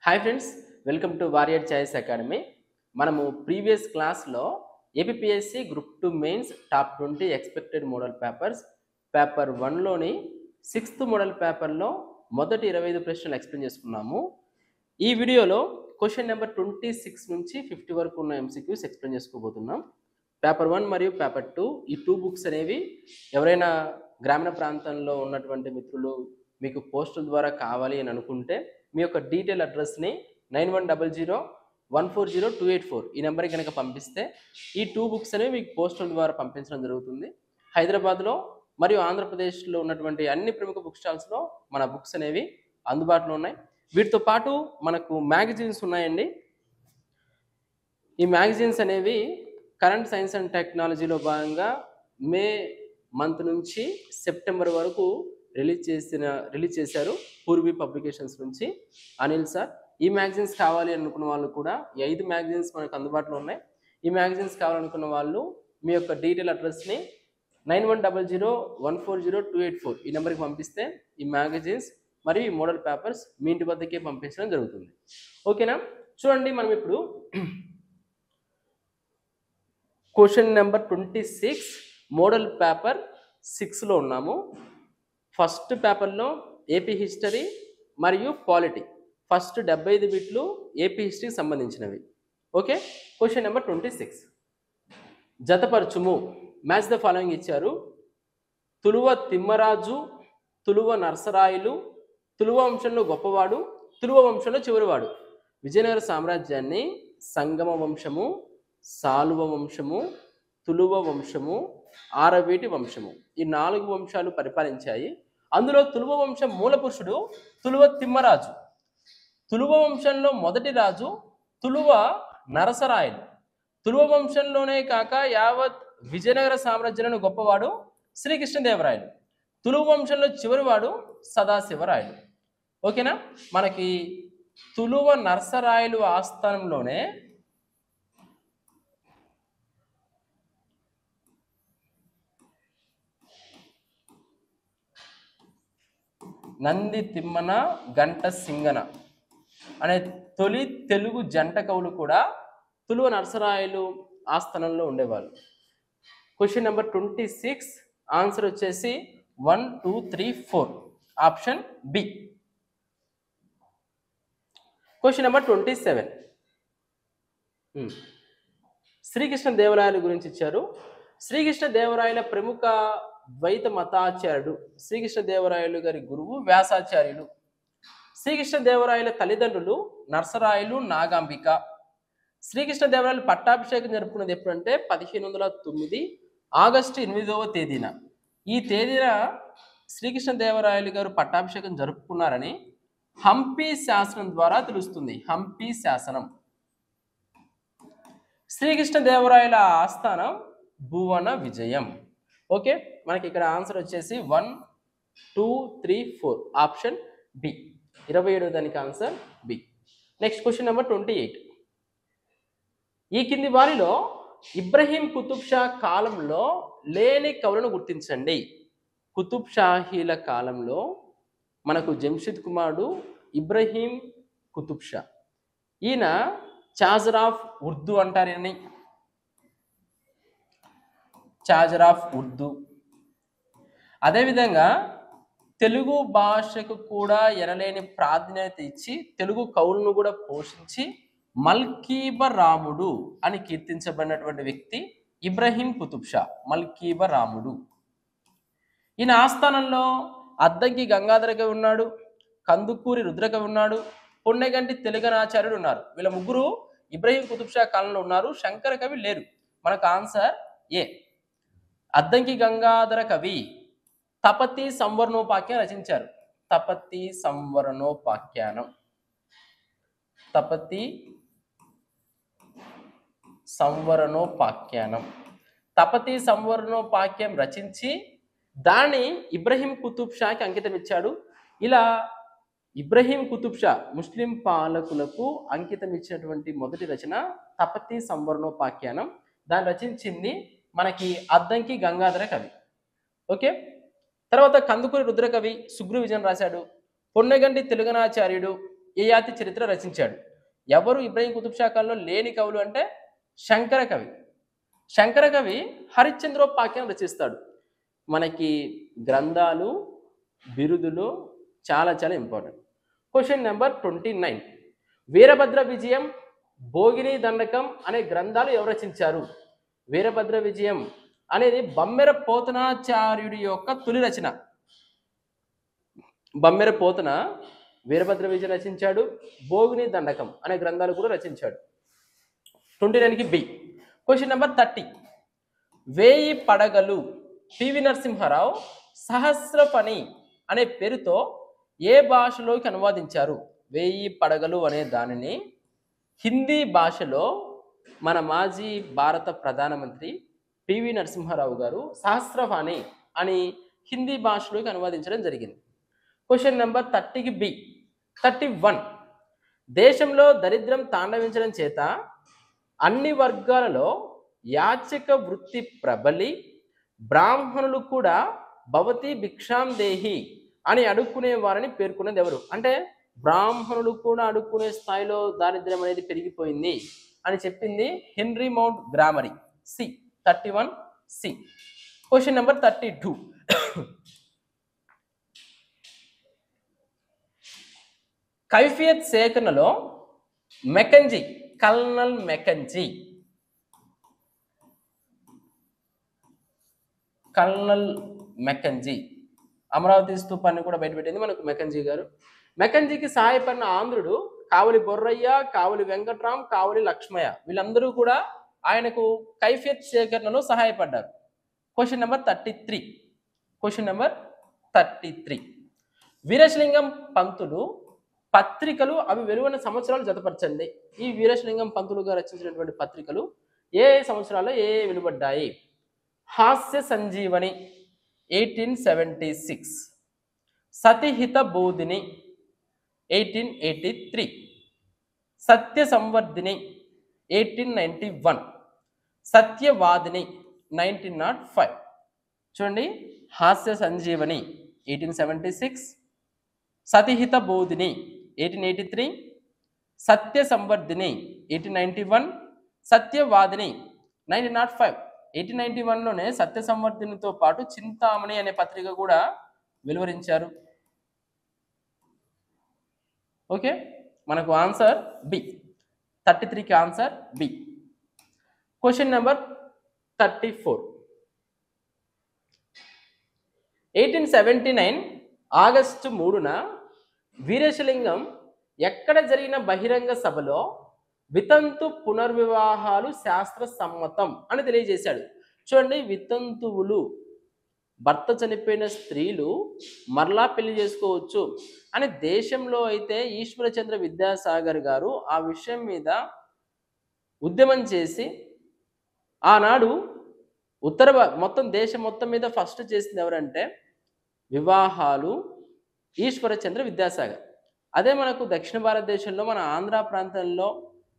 hi friends welcome to warrior choice academy మనము previous క్లాస్లో APSC group two mains top twenty expected model papers paper వన్లోని sixth model పేపర్లో మొదటి ఇరవై ఐదు ప్రశ్నలు ఎక్స్ప్లెయిన్ చేసుకున్నాము ఈ వీడియోలో క్వశ్చన్ నెంబర్ ట్వంటీ సిక్స్ నుంచి ఫిఫ్టీ వరకు ఉన్న ఎంసీక్యూస్ ఎక్స్ప్లెయిన్ చేసుకోబోతున్నాం పేపర్ వన్ మరియు పేపర్ టూ ఈ టూ బుక్స్ అనేవి ఎవరైనా గ్రామీణ ప్రాంతంలో ఉన్నటువంటి మిత్రులు మీకు పోస్టుల ద్వారా కావాలి అని అనుకుంటే మీ యొక్క డీటెయిల్ అడ్రస్ని nine one double zero one four zero two eight four ఈ నెంబర్కి కనుక పంపిస్తే ఈ టూ బుక్స్ అనేవి మీకు పోస్టుల ద్వారా పంపించడం జరుగుతుంది హైదరాబాద్లో మరియు ఆంధ్రప్రదేశ్లో ఉన్నటువంటి అన్ని ప్రముఖ బుక్ స్టాల్స్లో మన బుక్స్ అనేవి అందుబాటులో ఉన్నాయి వీటితో పాటు మనకు మ్యాగజైన్స్ ఉన్నాయండి ఈ మ్యాగజైన్స్ అనేవి కరెంట్ సైన్స్ అండ్ టెక్నాలజీలో భాగంగా మే మంత్ నుంచి సెప్టెంబర్ వరకు రిలీజ్ చేసిన రిలీజ్ చేశారు పూర్వీ పబ్లికేషన్స్ నుంచి అనిల్ సార్ ఈ మ్యాగజైన్స్ కావాలి అనుకున్న వాళ్ళు కూడా ఈ ఐదు మ్యాగజైన్స్ మనకు అందుబాటులో ఉన్నాయి ఈ మ్యాగజైన్స్ కావాలనుకున్న వాళ్ళు మీ యొక్క డీటెయిల్ అడ్రస్ని nine one double zero one four zero two eight four ఈ నెంబర్కి పంపిస్తే ఈ మ్యాగజైన్స్ మరియు ఈ మోడల్ పేపర్స్ మీ ఇంటి వద్దకే పంపించడం జరుగుతుంది ఓకేనా చూడండి మనం ఇప్పుడు question number twenty six model paper సిక్స్లో ఉన్నాము ఫస్ట్ పేపర్లో ఏపీ హిస్టరీ మరియు పాలిటీ ఫస్ట్ డెబ్బై ఐదు బిట్లు ఏపీ హిస్టరీకి సంబంధించినవి okay question number twenty six జతపరచుము మ్యాచ్ ద ఫాలోయింగ్ ఇచ్చారు తులువ తిమ్మరాజు తులువ నరసరాయలు తులువ వంశంలో గొప్పవాడు తులువ వంశంలో చివరివాడు విజయనగర సామ్రాజ్యాన్ని సంగమ వంశము సాలువ వంశము తులువ వంశము ఆరవేటి వంశము ఈ నాలుగు వంశాలు పరిపాలించాయి అందులో తులువ వంశం మూల పురుషుడు తులువ తిమ్మరాజు తులువ వంశంలో మొదటి రాజు తులువ నరసరాయలు తులువ వంశంలోనే కాక యావత్ విజయనగర సామ్రాజ్యంలో గొప్పవాడు శ్రీకృష్ణదేవరాయలు తులువ వంశంలో చివరివాడు సదాశివరాయలు ఓకేనా మనకి తులువ నరసరాయలు ఆస్థానంలోనే నంది తిమ్మన గంట సింగన అనే తొలి తెలుగు జంట కవులు కూడా తులువ నరసరాయలు ఆస్థానంలో ఉండేవాళ్ళు question number twenty six answer వచ్చేసి one two three four option B question number twenty seven Srikrishna దేవరాయల గురించి ఇచ్చారు శ్రీకృష్ణ దేవరాయల ప్రముఖ ద్వైత మతాచార్యుడు శ్రీకృష్ణ దేవరాయలు గారి గురువు వ్యాసాచార్యులు శ్రీకృష్ణ దేవరాయల తల్లిదండ్రులు నర్సరాయలు నాగాంబిక శ్రీకృష్ణ దేవరాయలు పట్టాభిషేకం జరుపుకున్నది ఎప్పుడంటే పదిహేను వందల తొమ్మిది ఆగస్టు ఎనిమిదవ తేదీన ఈ తేదీన శ్రీకృష్ణ దేవరాయలు గారు పట్టాభిషేకం జరుపుకున్నారని హంపి శాసనం ద్వారా తెలుస్తుంది హంపి శాసనం శ్రీకృష్ణ దేవరాయల ఆస్థానం భువన విజయం ఓకే మనకి ఇక్కడ ఆన్సర్ వచ్చేసి one two three four option B ఇరవై ఏడో దానికి answer B next question number twenty eight ఈ కింది వారిలో ఇబ్రహీం కుతుబ్ షా కాలంలో లేని కవులను గుర్తించండి కుతుబ్ షాహీల కాలంలో మనకు జంషిద్ కుమారుడు ఇబ్రహీం కుతుబ్ షా ఈయన చాజర్ ఆఫ్ ఉర్దూ అంటారని చాజర్ ఆఫ్ ఉర్దూ అదేవిధంగా తెలుగు భాషకు కూడా ఎనలేని ప్రాధాన్యత ఇచ్చి తెలుగు కవులను కూడా పోషించి మల్కీబ రాముడు అని కీర్తించబడినటువంటి వ్యక్తి ఇబ్రహీం కుతుబ్ షా మల్కీబ రాముడు ఈయన ఆస్థానంలో అద్దంకి గంగాధర కవి ఉన్నాడు కందుకూరి రుద్రకవి ఉన్నాడు పొన్నెగంటి తెలుగనాచార్యుడు ఉన్నారు వీళ్ళ ముగ్గురు ఇబ్రహీం కుతుబ్ షా కాలంలో ఉన్నారు శంకర కవి లేరు మనకు ఆన్సర్ ఏ అద్దంకి గంగాధర కవి తపతి సంవరణోపాఖ్యానం రచించారు తపతి సంవరణోపాఖ్యానం తపతి సంవరణోపాఖ్యానం తపతి సంవరణోపాఖ్యం రచించి దాన్ని ఇబ్రహీం కుతుబ్ షాకి అంకితం ఇచ్చాడు ఇలా ఇబ్రహీం కుతుబ్ షా ముస్లిం పాలకులకు అంకితం ఇచ్చినటువంటి మొదటి రచన తపతి సంవరణోపాఖ్యానం దాన్ని రచించింది మనకి అద్దంకి గంగాధర కవి ఓకే తర్వాత కందుకూరి రుద్రకవి సుగ్రు విజయన్ రాశాడు పొన్నగంటి తెలుగనాచార్యుడు యయాతి చరిత్ర రచించాడు ఎవరు ఇబ్రాహిం కుతుబ్ షా కాలంలో లేని కవులు అంటే శంకర కవి శంకర కవి హరిశ్చంద్రోపాఖ్యం రచిస్తాడు మనకి గ్రంథాలు బిరుదులు చాలా చాలా important question number twenty nine Veerabhadra Vijayam Bhogini దండకం అనే గ్రంథాలు ఎవరు రచించారు వీరభద్ర విజయం అనేది బమ్మెర పోతనాచార్యుడి యొక్క తొలి రచన బమ్మెర పోతన వీరభద్ర విజయం రచించాడు భోగిని దండకం అనే గ్రంథాలు కూడా రచించాడు ట్వంటీ నైన్కి బి క్వశ్చన్ నెంబర్ థర్టీ వేయి పడగలు పివి నరసింహారావు సహస్రపని అనే పేరుతో ఏ భాషలోకి అనువాదించారు వేయి పడగలు అనే దానిని హిందీ భాషలో మన మాజీ భారత ప్రధానమంత్రి పివి నరసింహారావు గారు సహస్రవాణి అని హిందీ భాషలోకి అనువాదించడం జరిగింది క్వశ్చన్ నెంబర్ థర్టీకి బి థర్టీ వన్ దేశంలో దరిద్రం తాండవించడం చేత అన్ని వర్గాలలో యాచక వృత్తి ప్రబలి బ్రాహ్మణులు కూడా భవతి భిక్షాం దేహి అని అడుక్కునే వారని పేర్కొన్నది ఎవరు అంటే బ్రాహ్మణులు కూడా అడుక్కునే స్థాయిలో దారిద్ర్యం అనేది పెరిగిపోయింది అని చెప్పింది Henry Montgomery C thirty one C question number thirty two కైఫియత్ సేకరణలో Mackenzie colonel Mackenzie colonel Mackenzie Amaravati స్తూపాన్ని కూడా బయటపెట్టింది మనకు మెకంజీ గారు మెకంజీకి సహాయపడిన ఆంధ్రుడు కావలి బొర్రయ్య కావలి వెంకట్రామ్ కావలి లక్ష్మయ్య వీళ్ళందరూ కూడా ఆయనకు కైఫియత్ సేకరణలో సహాయపడ్డారు question number thirty three question number thirty three Veeresalingam Pantulu పత్రికలు అవి వెలువైన సంవత్సరాలు జతపరచండి ఈ వీరేశలింగం పంతులుగా రచించినటువంటి పత్రికలు ఏ ఏ సంవత్సరాల్లో ఏ ఏ వెలువడ్డాయి Hasya Sanjeevani eighteen seventy six Satihita Bodhini eighteen eighty three Satya Samvardhini eighteen ninety one Satyavadini nineteen nought five చూడండి Hasya Sanjeevani eighteen seventy six Satihita Bodhini eighteen eighty three Satya Samvardhini eighteen ninety one Satyavadini nineteen nought five eighteen ninety వన్లోనే సత్య సంవర్ధినితో పాటు చింతామణి అనే పత్రిక కూడా వెలువరించారు ఓకే మనకు ఆన్సర్ బి థర్టీ త్రీకి answer B question number thirty four eighteen seventy nine August మూడున వీరేశలింగం ఎక్కడ జరిగిన బహిరంగ సభలో వితంతు పునర్వివాహాలు శాస్త్ర సమ్మతం అని తెలియజేశాడు చూడండి వితంతువులు భర్త చనిపోయిన స్త్రీలు మరలా పెళ్లి చేసుకోవచ్చు అని దేశంలో అయితే ఈశ్వరచంద్ర విద్యాసాగర్ గారు ఆ విషయం మీద ఉద్యమం చేసి ఆనాడు ఉత్తర భా- మొత్తం దేశం మొత్తం మీద ఫస్ట్ చేసింది ఎవరంటే వివాహాలు ఈశ్వరచంద్ర విద్యాసాగర్ అదే మనకు దక్షిణ భారతదేశంలో మన ఆంధ్ర ప్రాంతంలో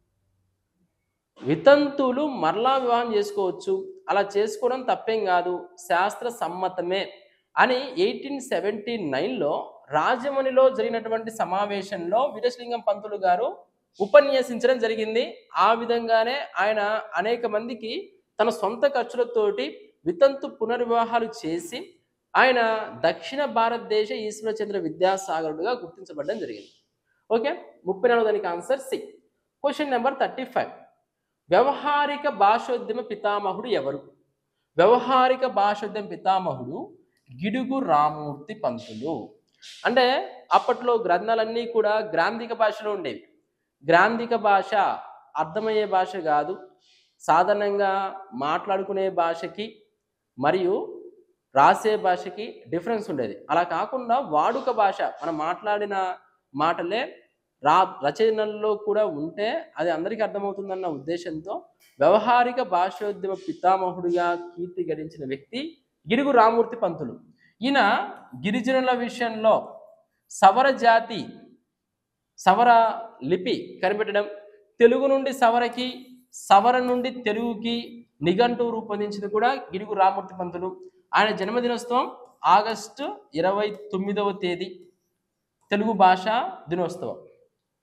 వితంతువులు మరలా వివాహం చేసుకోవచ్చు అలా చేసుకోవడం తప్పేం కాదు శాస్త్ర సమ్మతమే అని ఎయిటీన్ సెవెంటీ నైన్లో రాజమణిలో జరిగినటువంటి సమావేశంలో వీరేశలింగం పంతులు గారు ఉపన్యసించడం జరిగింది ఆ విధంగానే ఆయన అనేక మందికి తన సొంత ఖర్చులతోటి వితంతు పునర్వివాహాలు చేసి ఆయన దక్షిణ భారతదేశ ఈశ్వరచంద్ర విద్యాసాగరుడుగా గుర్తించబడడం జరిగింది ఓకే ముప్పై నాలుగు దానికి answer C question number thirty five వ్యవహారిక భాషోద్యమ పితామహుడు ఎవరు వ్యవహారిక భాషోద్యమ పితామహుడు గిడుగు రామూర్తి పంతులు అంటే అప్పట్లో గ్రంథాలన్నీ కూడా గ్రాంధిక భాషలో ఉండేవి గ్రాంధిక భాష అర్థమయ్యే భాష కాదు సాధారణంగా మాట్లాడుకునే భాషకి మరియు రాసే భాషకి డిఫరెన్స్ ఉండేది అలా కాకుండా వాడుక భాష మనం మాట్లాడిన మాటలే రా రచనల్లో కూడా ఉంటే అది అందరికీ అర్థమవుతుందన్న ఉద్దేశంతో వ్యవహారిక భాషోద్యమ పితామహుడిగా కీర్తి గడించిన వ్యక్తి గిడుగు రామూర్తి పంతులు ఈయన గిరిజనుల విషయంలో సవర జాతి సవర లిపి కనిపెట్టడం తెలుగు నుండి సవరకి సవర నుండి తెలుగుకి నిఘంటు రూపొందించింది కూడా గిడుగు రామూర్తి పంతులు ఆయన జన్మదినోత్సవం ఆగస్టు ఇరవై తొమ్మిదవ తేదీ తెలుగు భాషా దినోత్సవం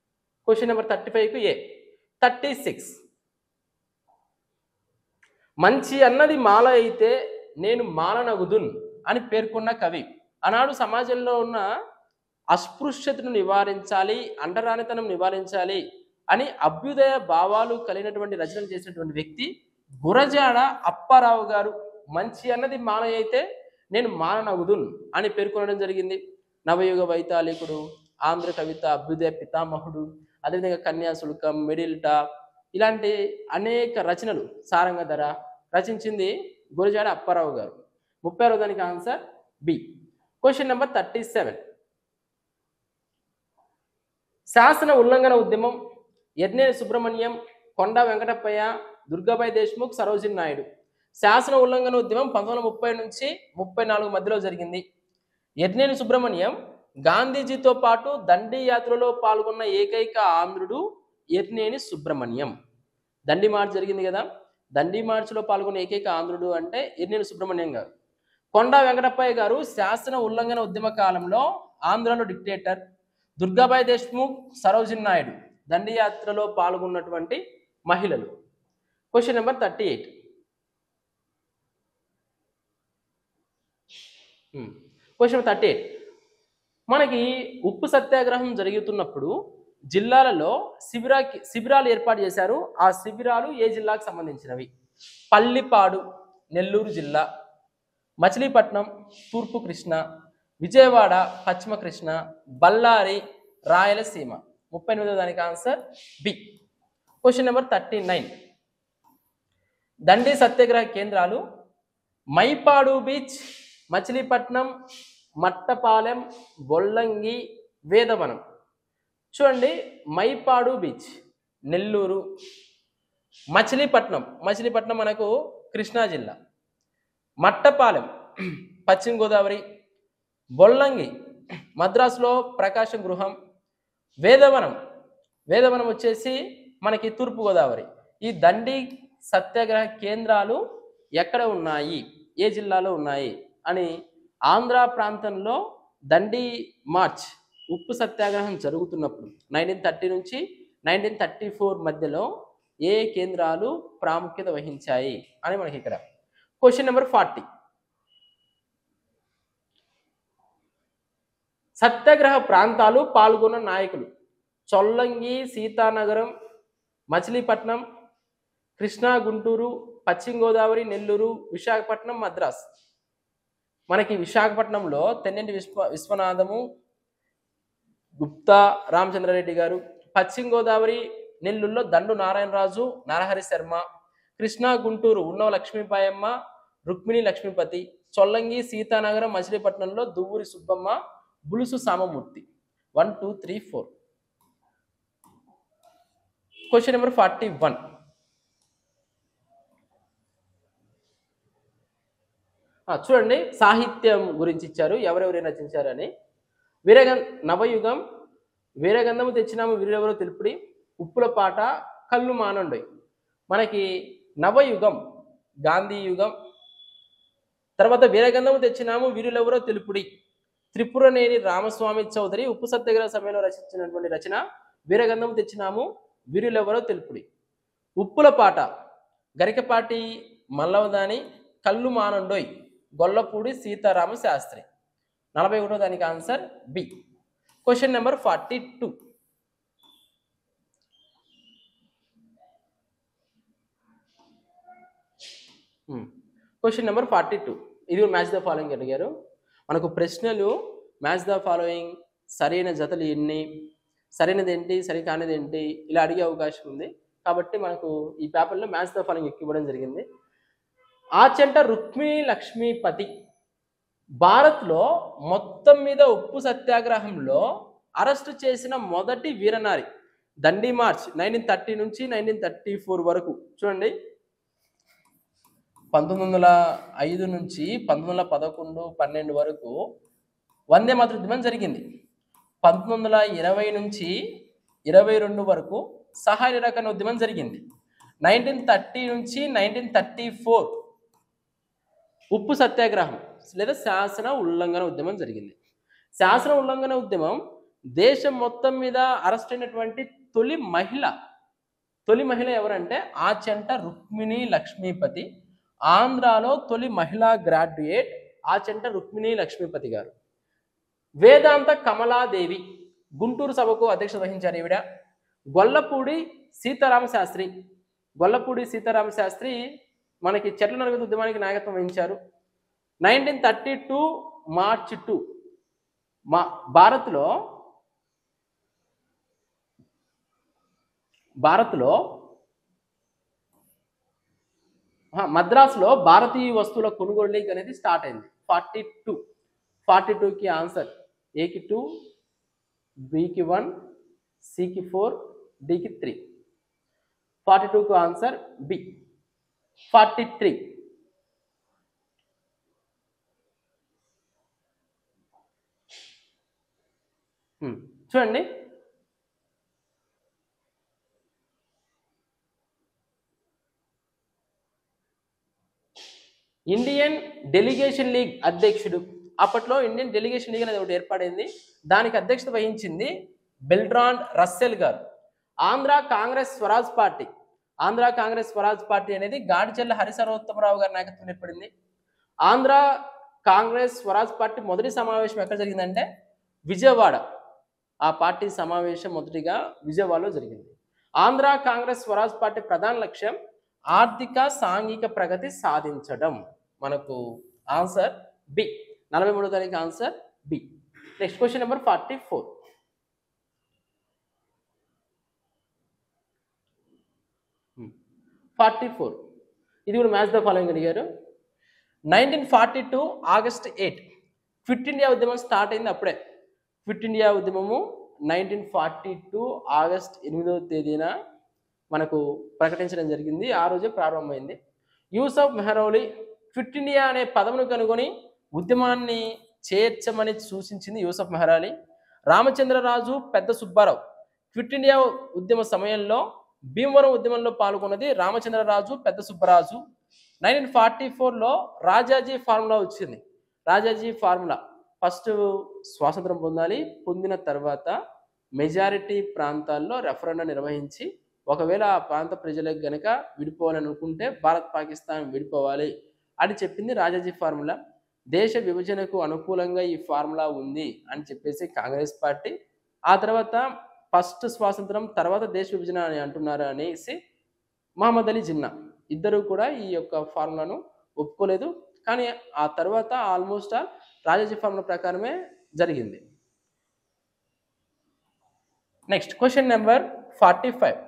క్వశ్చన్ నెంబర్ థర్టీ ఫైవ్కు ఏ థర్టీ సిక్స్ మంచి అన్నది మాల అయితే నేను మాలనగుదున్ అని పేర్కొన్న కవి ఆనాడు సమాజంలో ఉన్న అస్పృశ్యతను నివారించాలి అంటరానితనం నివారించాలి అని అభ్యుదయ భావాలు కలిగినటువంటి రచనలు చేసినటువంటి వ్యక్తి గురజాడ అప్పారావు గారు మంచి అన్నది మాల అయితే నేను మాలనగుదున్ అని పేర్కొనడం జరిగింది నవయుగ వైతాళికుడు ఆంధ్ర కవిత అభ్యుదయ పితామహుడు అదేవిధంగా కన్యాశుల్కం మిడిల్టా ఇలాంటి అనేక రచనలు సారంగధర రచించింది గురజాడ అప్పారావు గారు ముప్పై ఆరో దానికి answer B question number thirty seven శాసన ఉల్లంఘన ఉద్యమం యజ్ఞ సుబ్రహ్మణ్యం కొండ వెంకటప్పయ్య దుర్గాబాయి దేశ్ముఖ్ సరోజిని నాయుడు శాసన ఉల్లంఘన ఉద్యమం పంతొమ్మిది వందల ముప్పై నుంచి ముప్పై నాలుగు మధ్యలో జరిగింది యజ్ఞేని సుబ్రహ్మణ్యం గాంధీజీతో పాటు దండి యాత్రలో పాల్గొన్న ఏకైక ఆంధ్రుడు యజ్ఞేని సుబ్రహ్మణ్యం దండి మార్చ్ జరిగింది కదా దండి మార్చిలో పాల్గొన్న ఏకైక ఆంధ్రుడు అంటే యజ్ఞేని సుబ్రహ్మణ్యం గారు కొండా వెంకటప్పయ్య గారు శాసన ఉల్లంఘన ఉద్యమ కాలంలో ఆంధ్రలో డిక్టేటర్ దుర్గాబాయి దేశ్ముఖ్ సరోజిన్ నాయుడు దండి యాత్రలో పాల్గొన్నటువంటి మహిళలు question number thirty eight question thirty eight మనకి ఉప్పు సత్యాగ్రహం జరుగుతున్నప్పుడు జిల్లాలలో శిబిరాకి శిబిరాలు ఏర్పాటు చేశారు ఆ శిబిరాలు ఏ జిల్లాకు సంబంధించినవి పల్లిపాడు నెల్లూరు జిల్లా మచిలీపట్నం తూర్పు కృష్ణ విజయవాడ పశ్చిమ కృష్ణ బళ్ళారి రాయలసీమ ముప్పై ఎనిమిదో దానికి answer B question number thirty nine Dandi Satyagraha కేంద్రాలు మైపాడు బీచ్ మచిలీపట్నం మట్టపాలెం బొల్లంగి వేదవనం చూడండి మైపాడు బీచ్ నెల్లూరు మచిలీపట్నం మచిలీపట్నం మనకు కృష్ణా జిల్లా మట్టపాలెం పశ్చిమ గోదావరి బొల్లంగి మద్రాసులో ప్రకాశం గృహం వేదవనం వేదవనం వచ్చేసి మనకి తూర్పు గోదావరి ఈ దండి సత్యాగ్రహ కేంద్రాలు ఎక్కడ ఉన్నాయి ఏ జిల్లాలో ఉన్నాయి అని ఆంధ్ర ప్రాంతంలో దండి మార్చ్ ఉప్పు సత్యాగ్రహం జరుగుతున్నప్పుడు నైన్టీన్ థర్టీ నుంచి నైన్టీన్ థర్టీ ఫోర్ మధ్యలో ఏ కేంద్రాలు ప్రాముఖ్యత వహించాయి అని మనకి ఇక్కడ క్వశ్చన్ నెంబర్ ఫార్టీ సత్యాగ్రహ ప్రాంతాలు పాల్గొన్న నాయకులు చొల్లంగి సీతానగరం మచిలీపట్నం కృష్ణా గుంటూరు పశ్చిమ గోదావరి నెల్లూరు విశాఖపట్నం మద్రాస్ మనకి విశాఖపట్నంలో తెన్నింటి విశ్వ విశ్వనాథము గుప్తా రామచంద్రారెడ్డి గారు పశ్చిమ గోదావరి నెల్లూరులో దండు నారాయణరాజు నరహరి శర్మ కృష్ణా గుంటూరు ఉన్నవ లక్ష్మీపాయమ్మ రుక్మిణి లక్ష్మీపతి చొల్లంగి సీతానగరం మచిలీపట్నంలో Duvvuri Subbamma Bulusu Samamurthy one two three four question number forty one చూడండి సాహిత్యం గురించి ఇచ్చారు ఎవరెవరు రచించారు అని వీరగం నవయుగం వీరగంధము తెచ్చినాము వీరెవరో తెలుపుడి ఉప్పుల పాట కళ్ళు మానండోయ్ మనకి నవయుగం గాంధీ యుగం తర్వాత వీరగంధము తెచ్చినాము వీరులెవరో తెలుపుడి త్రిపురనేని రామస్వామి చౌదరి ఉప్పు సత్యాగ్రహ సమయంలో రచించినటువంటి రచన వీరగంధము తెచ్చినాము వీరులెవరో తెలుపుడి ఉప్పుల పాట గరికపాటి మల్లవదాని కళ్ళు మానండోయ్ గొల్లపూడి సీతారామ శాస్త్రి నలభై ఒకటో దానికి answer B question number forty two question number forty two ఇది మ్యాచ్ ద ఫాలోయింగ్ అడిగారు మనకు ప్రశ్నలు మ్యాచ్ ద ఫాలోయింగ్ సరైన జతలు ఎన్ని సరైనది ఏంటి సరి కానిది ఏంటి ఇలా అడిగే అవకాశం ఉంది కాబట్టి మనకు ఈ పేపర్లో మ్యాచ్ ద ఫాలోయింగ్ ఎక్కువ ఇవ్వడం జరిగింది ఆచంట రుక్మిణి లక్ష్మీపతి భారత్లో మొత్తం మీద ఉప్పు సత్యాగ్రహంలో అరెస్టు చేసిన మొదటి వీరనారి దండి మార్చ్ నైన్టీన్ థర్టీ నుంచి నైన్టీన్ థర్టీ ఫోర్ వరకు చూడండి పంతొమ్మిది వందల ఐదు నుంచి పంతొమ్మిది వందల పదకొండు పన్నెండు వరకు వందే మాతృ ఉద్యమం జరిగింది పంతొమ్మిది వందల ఇరవై నుంచి ఇరవై రెండు వరకు సహాయ నిరాకరణ ఉద్యమం జరిగింది నైన్టీన్ థర్టీ నుంచి నైన్టీన్ థర్టీ ఫోర్ ఉప్పు సత్యాగ్రహం లేదా శాసన ఉల్లంఘన ఉద్యమం జరిగింది శాసన ఉల్లంఘన ఉద్యమం దేశం మొత్తం మీద అరెస్ట్ అయినటువంటి తొలి మహిళ తొలి మహిళ ఎవరంటే ఆచంట రుక్మిణి లక్ష్మీపతి ఆంధ్రాలో తొలి మహిళా గ్రాడ్యుయేట్ ఆచంట రుక్మిణి లక్ష్మీపతి గారు వేదాంత కమలాదేవి గుంటూరు సభకు అధ్యక్షత వహించారు ఈవిడ గొల్లపూడి సీతారామ శాస్త్రి గొల్లపూడి సీతారామ శాస్త్రి మనకి చెట్ల నరగతి ఉద్యమానికి నాయకత్వం వహించారు nineteen thirty two March two మా భారత్లో భారత్లో ఆ, మద్రాసులో భారతీయ వస్తువుల కొనుగోలు లీగ్ అనేది స్టార్ట్ అయింది ఫార్టీ టూ ఫార్టీ టూకి ఆన్సర్ ఏకి టూ బికి వన్ సికి ఫోర్ డికి త్రీ ఫార్టీ టూకు ఆన్సర్ బి ఫార్టీ త్రీ చూడండి ఇండియన్ డెలిగేషన్ లీగ్ అధ్యక్షుడు అప్పట్లో ఇండియన్ డెలిగేషన్ లీగ్ అనేది ఒకటి ఏర్పడింది దానికి అధ్యక్షత వహించింది బెల్డ్రాండ్ రస్సెల్ గారు Andhra Congress Swaraj party Andhra Congress Swaraj party అనేది గాడిచెల్ల హరిసర్వోత్తమరావు గారి నాయకత్వం ఏర్పడింది ఆంధ్ర కాంగ్రెస్ స్వరాజ్ పార్టీ మొదటి సమావేశం ఎక్కడ జరిగిందంటే విజయవాడ ఆ పార్టీ సమావేశం మొదటిగా విజయవాడలో జరిగింది ఆంధ్ర కాంగ్రెస్ స్వరాజ్ పార్టీ ప్రధాన లక్ష్యం ఆర్థిక సాంఘిక ప్రగతి సాధించడం మనకు ఆన్సర్ బి నలభై మూడో తారీఖు answer B next question number forty four forty four ఇది కూడా మ్యాచ్ ద ఫాలోయింగ్ అడిగారు nineteen forty two August eight quit India ఉద్యమం స్టార్ట్ అయింది అప్పుడే క్విట్ ఇండియా ఉద్యమము నైన్టీన్ ఫార్టీ టూ ఆగస్ట్ ఎనిమిదవ తేదీన మనకు ప్రకటించడం జరిగింది ఆ రోజే ప్రారంభమైంది యూసఫ్ మెహరౌలి క్విట్ ఇండియా అనే పదమును కనుగొని ఉద్యమాన్ని చేర్చమని సూచించింది యూసఫ్ మెహరాలి రామచంద్రరాజు పెద్ద సుబ్బారావు క్విట్ ఇండియా ఉద్యమ సమయంలో భీమవరం ఉద్యమంలో పాల్గొన్నది రామచంద్రరాజు పెద్ద సుబ్బరాజు నైన్టీన్ ఫార్టీ ఫోర్లో రాజాజీ ఫార్ములా వచ్చింది రాజాజీ ఫార్ములా ఫస్ట్ స్వాతంత్రం పొందాలి పొందిన తర్వాత మెజారిటీ ప్రాంతాల్లో రెఫరెండం నిర్వహించి ఒకవేళ ఆ ప్రాంత ప్రజలకు గనక విడిపోవాలని అనుకుంటే భారత్ పాకిస్తాన్ విడిపోవాలి అని చెప్పింది రాజాజీ ఫార్ములా దేశ విభజనకు అనుకూలంగా ఈ ఫార్ములా ఉంది అని చెప్పేసి కాంగ్రెస్ పార్టీ ఆ తర్వాత ఫస్ట్ స్వాతంత్రం తర్వాత దేశ విభజన అని అంటున్నారు అనేసి మహమ్మద్ అలీ జిన్నా ఇద్దరు కూడా ఈ యొక్క ఫార్ములాను ఒప్పుకోలేదు కానీ ఆ తర్వాత ఆల్మోస్ట్ ఆల్ రాజాజీ ఫార్ములా ప్రకారమే జరిగింది next question number forty five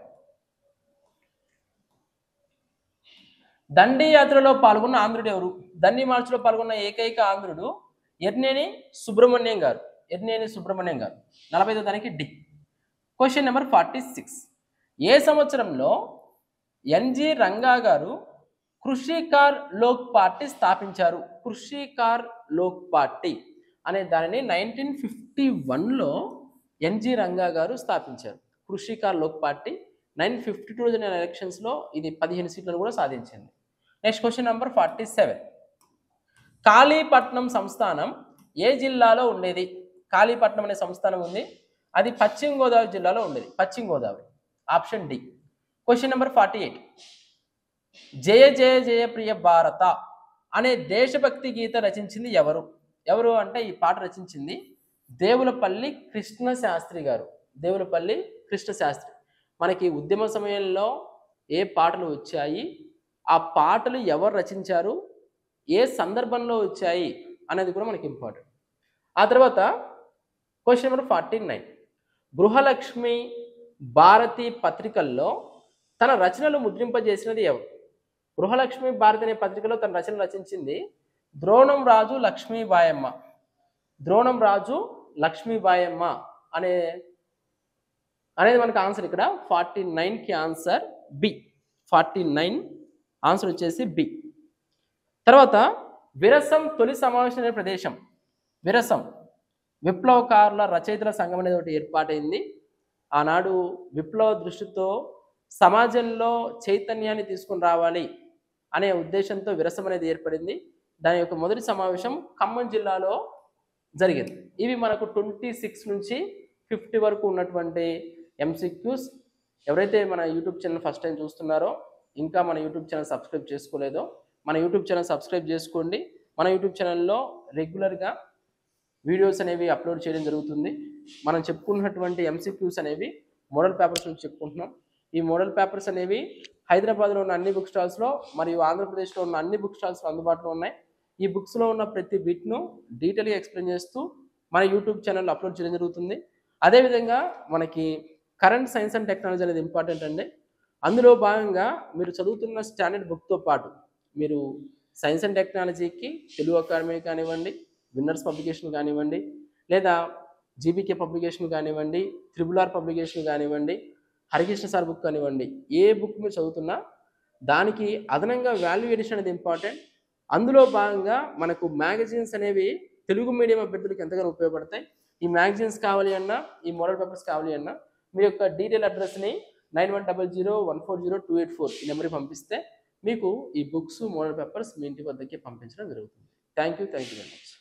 Dandi యాత్రలో పాల్గొన్న ఆంధ్రుడు ఎవరు దండి మార్చిలో పాల్గొన్న ఏకైక ఆంధ్రుడు ఎర్నేని సుబ్రహ్మణ్యం గారు ఎర్నేని సుబ్రహ్మణ్యం గారు నలభై ఐదో దానికి D question number forty six ఏ సంవత్సరంలో ఎన్జి రంగా గారు కృషికార్ లోక్ పార్టీ స్థాపించారు కృషికార్ లోక్ పార్టీ అనే దానిని నైన్టీన్ ఫిఫ్టీ వన్లో ఎన్జి రంగా గారు స్థాపించారు Krishikar Lok party nine fifty two జరిగిన ఎలక్షన్స్లో ఇది పదిహేను సీట్లను కూడా సాధించింది next question number forty seven Kalipatnam సంస్థానం ఏ జిల్లాలో ఉండేది కాళీపట్నం అనే సంస్థానం ఉంది అది పశ్చిమ గోదావరి జిల్లాలో ఉండేది Paschima Godavari option D question number forty eight Jaya Jaya Jaya Priya Bharata అనే దేశభక్తి గీత రచించింది ఎవరు ఎవరు అంటే ఈ పాట రచించింది దేవులపల్లి కృష్ణ శాస్త్రి గారు దేవులపల్లి కృష్ణ శాస్త్రి మనకి ఉద్యమ సమయంలో ఏ పాటలు వచ్చాయి ఆ పాటలు ఎవరు రచించారు ఏ సందర్భంలో వచ్చాయి అనేది కూడా మనకి ఇంపార్టెంట్ ఆ తర్వాత question number forty nine Gruhalakshmi Bharati పత్రికల్లో తన రచనలు ముద్రింపజేసినది ఎవరు గృహలక్ష్మి భారతి అనే పత్రికలో తన రచన రచించింది ద్రోణం రాజు లక్ష్మీబాయమ్మ ద్రోణం రాజు లక్ష్మీబాయమ్మ అనే అనేది మనకు ఆన్సర్ ఇక్కడ ఫార్టీ నైన్కి answer B forty nine answer వచ్చేసి బి తర్వాత విరసం తొలి సమావేశమైన ప్రదేశం విరసం విప్లవకారుల రచయితల సంఘం అనేది ఒకటి ఏర్పాటైంది ఆనాడు విప్లవ దృష్టితో సమాజంలో చైతన్యాన్ని తీసుకుని రావాలి అనే ఉద్దేశంతో విరసం అనేది ఏర్పడింది దాని యొక్క మొదటి సమావేశం ఖమ్మం జిల్లాలో జరిగింది ఇవి మనకు ట్వంటీ సిక్స్ నుంచి ఫిఫ్టీ వరకు ఉన్నటువంటి ఎంసిక్యూస్ ఎవరైతే మన యూట్యూబ్ ఛానల్ ఫస్ట్ టైం చూస్తున్నారో ఇంకా మన యూట్యూబ్ ఛానల్ సబ్స్క్రైబ్ చేసుకోలేదో మన యూట్యూబ్ ఛానల్ సబ్స్క్రైబ్ చేసుకోండి మన యూట్యూబ్ ఛానల్లో రెగ్యులర్గా వీడియోస్ అనేవి అప్లోడ్ చేయడం జరుగుతుంది మనం చెప్పుకున్నటువంటి ఎంసీక్యూస్ అనేవి మోడల్ పేపర్స్ నుంచి చెప్పుకుంటున్నాం ఈ మోడల్ పేపర్స్ అనేవి హైదరాబాద్లో ఉన్న అన్ని బుక్ స్టాల్స్లో మరియు ఆంధ్రప్రదేశ్లో ఉన్న అన్ని బుక్ స్టాల్స్లో అందుబాటులో ఉన్నాయి ఈ బుక్స్లో ఉన్న ప్రతి బిట్ను డీటెయిల్గా ఎక్స్ప్లెయిన్ చేస్తూ మన యూట్యూబ్ ఛానల్లో అప్లోడ్ చేయడం జరుగుతుంది అదేవిధంగా మనకి కరెంట్ సైన్స్ అండ్ టెక్నాలజీ అనేది ఇంపార్టెంట్ అండి అందులో భాగంగా మీరు చదువుతున్న స్టాండర్డ్ బుక్తో పాటు మీరు సైన్స్ అండ్ టెక్నాలజీకి తెలుగు అకాడమీ కానివ్వండి విన్నర్స్ పబ్లికేషన్ కానివ్వండి లేదా జీబీకే పబ్లికేషన్ కానివ్వండి త్రిబుల్ ఆర్ పబ్లికేషన్ కానివ్వండి హరికృష్ణ సార్ బుక్ కానివ్వండి ఏ బుక్ మీరు చదువుతున్నా దానికి అదనంగా వాల్యూ ఎడిషన్ అనేది ఇంపార్టెంట్ అందులో భాగంగా మనకు మ్యాగజైన్స్ అనేవి తెలుగు మీడియం అభ్యర్థులకు ఎంతగానో ఉపయోగపడతాయి ఈ మ్యాగజైన్స్ కావాలి అన్నా ఈ మోడల్ పేపర్స్ కావాలి అన్నా మీ యొక్క డీటెయిల్ అడ్రస్ని nine one double zero one four zero two eight four ఈ నెంబర్కి పంపిస్తే మీకు ఈ బుక్స్ మోడల్ పేపర్స్ మీ ఇంటి వద్దకే పంపించడం జరుగుతుంది thank you thank you very much